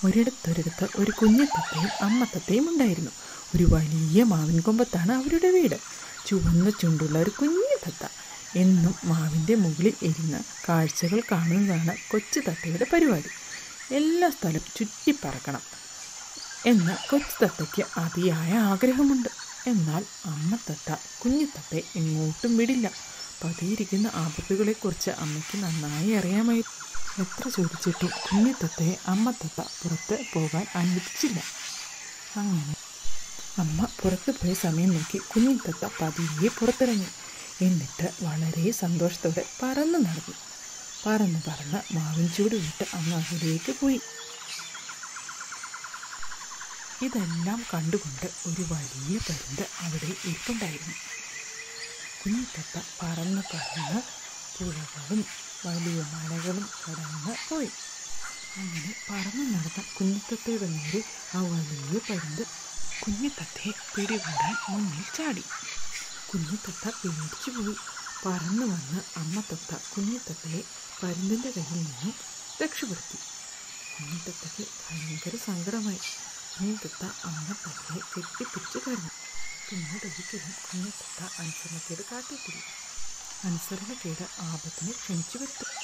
ഒരിടത്തൊരിടത്ത് ഒരു കുഞ്ഞിത്തത്തയും അമ്മത്തത്തയും ഉണ്ടായിരുന്നു ഒരു വലിയ മാവിൻ കൊമ്പത്താണ് അവരുടെ വീട് ചുവന്ന ചുണ്ടുള്ള ഒരു കുഞ്ഞു തത്ത എന്നും മാവിൻ്റെ മുകളിൽ ഇരുന്ന് കാഴ്ചകൾ കാണുന്നതാണ് കൊച്ചു തത്തയുടെ പരിപാടി എല്ലാ സ്ഥലം ചുറ്റിപ്പറക്കണം എന്ന് കൊച്ചു തത്തയ്ക്ക് അതിയായ ആഗ്രഹമുണ്ട് എന്നാൽ അമ്മ തത്ത കുഞ്ഞു തത്തയെ എങ്ങോട്ടും വിടില്ല പതിയിരിക്കുന്ന ആപത്തുകളെക്കുറിച്ച് അമ്മയ്ക്ക് നന്നായി അറിയാമായി എത്ര ചോദിച്ചിട്ടും കുഞ്ഞു തത്തയെ അമ്മ തത്ത പുറത്ത് പോകാൻ അനുവദിച്ചില്ല അങ്ങനെ അമ്മ പുറത്ത് പോയ സമയം നോക്കി കുഞ്ഞു തത്ത പതിയെ പുറത്തിറങ്ങി എന്നിട്ട് വളരെ സന്തോഷത്തോടെ പറന്ന് നടന്നു പറന്ന് പറന്ന് മാവിൻ ചൂട് വിട്ട് അമ്മ അവിടേക്ക് പോയി ഇതെല്ലാം കണ്ടുകൊണ്ട് ഒരു വലിയ പരുന്ത് അവിടെ ഇരിപ്പുണ്ടായിരുന്നു കുഞ്ഞിത്തത്ത പറന്ന് പറന്ന് പുഴകളും വലിയ മലകളും കടന്ന് പോയി അങ്ങനെ പറന്ന് നടന്ന കുഞ്ഞിത്തത്തയുടെ നേരെ ആ വലിയ പരുന്ത് കുഞ്ഞിത്തത്തയെ പിടികൂടാൻ മുന്നിൽ ചാടി കുഞ്ഞിത്തത്ത പേടിച്ചു പോയി പറന്നു വന്ന് അമ്മ തത്ത കുഞ്ഞിത്തത്തയെ പരുന്തിൻ്റെ കയ്യിൽ നിന്നും രക്ഷപ്പെടുത്തി കുഞ്ഞിത്തത്തയ്ക്ക് ഭയങ്കര സങ്കടമായി കുഞ്ഞിത്തത്ത അമ്മ തത്തയെ കെട്ടിപ്പിടിച്ച് കരഞ്ഞു പിന്നീട് ഒരിക്കലും കുഞ്ഞിത്തത്ത അനുസരണക്കേട് കാട്ടിയിട്ടില്ല അനുസരണക്കേട് ആപത്തിനെ ക്ഷണിച്ചു വരുത്തും